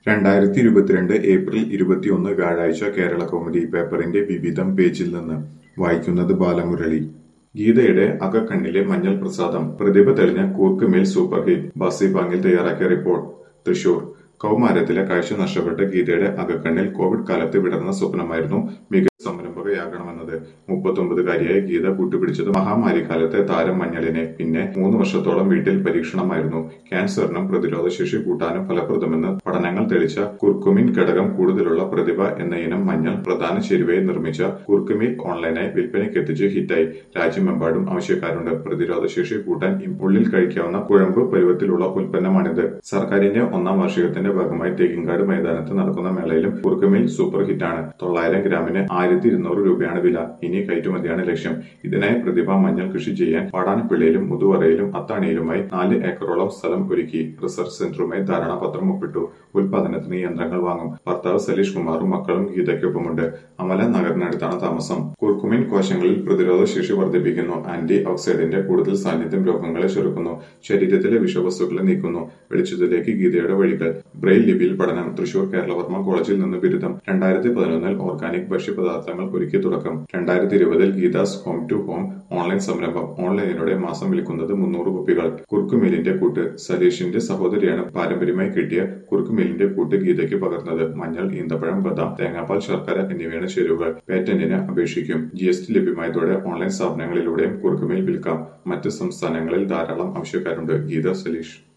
രണ്ടായിരത്തി ഇരുപത്തിരണ്ട് ഏപ്രിൽ ഇരുപത്തിയൊന്ന് വ്യാഴാഴ്ച കേരള കൗമുദി പേപ്പറിന്റെ വിവിധം പേജിൽ നിന്ന് വായിക്കുന്നത് ബാലമുരളി ഗീതയുടെ അകക്കണ്ണിലെ മഞ്ഞൾ പ്രസാദം പ്രതിഭ തെളിഞ്ഞ കൂർക്കുമേൽ സൂപ്പർ ഹിറ്റ് ബാസി ബാങ്ങിൽ തയ്യാറാക്കിയ റിപ്പോർട്ട് തൃശൂർ കൗമാരത്തിലെ കാഴ്ച നഷ്ടപ്പെട്ട് ഗീതയുടെ അകക്കണ്ണിൽ കോവിഡ് കാലത്ത് വിടർന്ന സ്വപ്നമായിരുന്നു മികച്ച സംരംഭകയാകണമെന്നത് മുപ്പത്തൊമ്പതുകാരിയായ ഗീത കൂട്ടുപിടിച്ചത് മഹാമാരി കാലത്തെ താരം മഞ്ഞളിനെ പിന്നെ മൂന്ന് വർഷത്തോളം വീട്ടിൽ പരീക്ഷണമായിരുന്നു ക്യാൻസറിനും പ്രതിരോധ ശേഷി കൂട്ടാനും ഫലപ്രദമെന്ന് പഠനങ്ങൾ തെളിച്ച കുർക്കുമിൻ ഘടകം കൂടുതലുള്ള പ്രതിഭ എന്ന ഇനം മഞ്ഞൾ പ്രധാന ചേരുവയിൽ നിർമ്മിച്ച കുർക്കുമിൽ ഓൺലൈനായി വിൽപ്പനയ്ക്കെത്തിച്ച് ഹിറ്റായി രാജ്യമെമ്പാടും ആവശ്യക്കാരുണ്ട് പ്രതിരോധ ശേഷി കൂട്ടാൻ ഉള്ളിൽ കഴിക്കാവുന്ന കുഴമ്പ് പരുവത്തിലുള്ള ഉൽപ്പന്നമാണിത് സർക്കാരിന്റെ ഒന്നാം വാർഷികത്തിന്റെ ഭാഗമായി തേക്കിൻകാട് മൈതാനത്ത് നടക്കുന്ന മേളയിലും കുർക്കുമിൽ സൂപ്പർ ഹിറ്റാണ് തൊള്ളായിരം ഗ്രാമിന് ആയിരത്തി ഇരുന്നൂറ് രൂപയാണ് വില ഇനി കയറ്റുമതിയാണ് ലക്ഷ്യം ഇതിനായി പ്രതിഭ മഞ്ഞൾ കൃഷി ചെയ്യാൻ പാടാനപ്പിള്ളിയിലും മുതുവറയിലും അത്താണിയിലുമായി നാല് ഏക്കറോളം സ്ഥലം ഒരുക്കി റിസർച്ച് സെന്ററുമായി ധാരണാപത്രം ഒപ്പിട്ടു ഉൽപാദനത്തിന് യന്ത്രങ്ങൾ വാങ്ങും ഭർത്താവ് സലീഷ് കുമാറും മക്കളും ഗീതയ്ക്കൊപ്പമുണ്ട് അമല നഗറിനടുത്താണ് താമസം കുർക്കുമിൻ കോശങ്ങളിൽ പ്രതിരോധ ശേഷി വർദ്ധിപ്പിക്കുന്നു ആന്റി ഓക്സൈഡിന്റെ കൂടുതൽ സാന്നിധ്യം രോഗങ്ങളെ ചെറുക്കുന്നു ശരീരത്തിലെ വിഷവസ്തുക്കളെ നീക്കുന്നു വെളിച്ചത്തിലേക്ക് ഗീതയുടെ വഴികൾ ബ്രെയിൽ ലിപിയിൽ പഠനം തൃശൂർ കേരളവർമ്മ കോളേജിൽ നിന്ന് ബിരുദം രണ്ടായിരത്തി പതിനൊന്നിൽ ഓർഗാനിക് ഭക്ഷ്യപദാർത്ഥങ്ങൾ ഒരുക്കി തുടക്കം രണ്ടായിരത്തി ഇരുപതിൽ Geetha's home to home online സംരംഭം ഓൺലൈനിലൂടെ മാസം വിൽക്കുന്നത് മുന്നൂറ് കുപ്പികൾ കുറുക്കുമീലിന്റെ കൂട്ട് സലീഷിന്റെ സഹോദരിയാണ് പാരമ്പര്യമായി കിട്ടിയ കുറുക്കുമീലിന്റെ കൂട്ട് ഗീതയ്ക്ക് പകർന്നത് മഞ്ഞൾ ഈന്തപ്പഴം ബദാം തേങ്ങാപ്പാൽ ശർക്കര എന്നിവയാണ് ചേരുവകൾ പേറ്റന്റിന് അപേക്ഷിക്കും ജി എസ് ടി ലഭ്യമായതോടെ ഓൺലൈൻ സ്ഥാപനങ്ങളിലൂടെയും കുറുക്കുമീൽ വിൽക്കാം മറ്റ് സംസ്ഥാനങ്ങളിൽ ധാരാളം ആവശ്യക്കാരുണ്ട് ഗീത സലീഷ്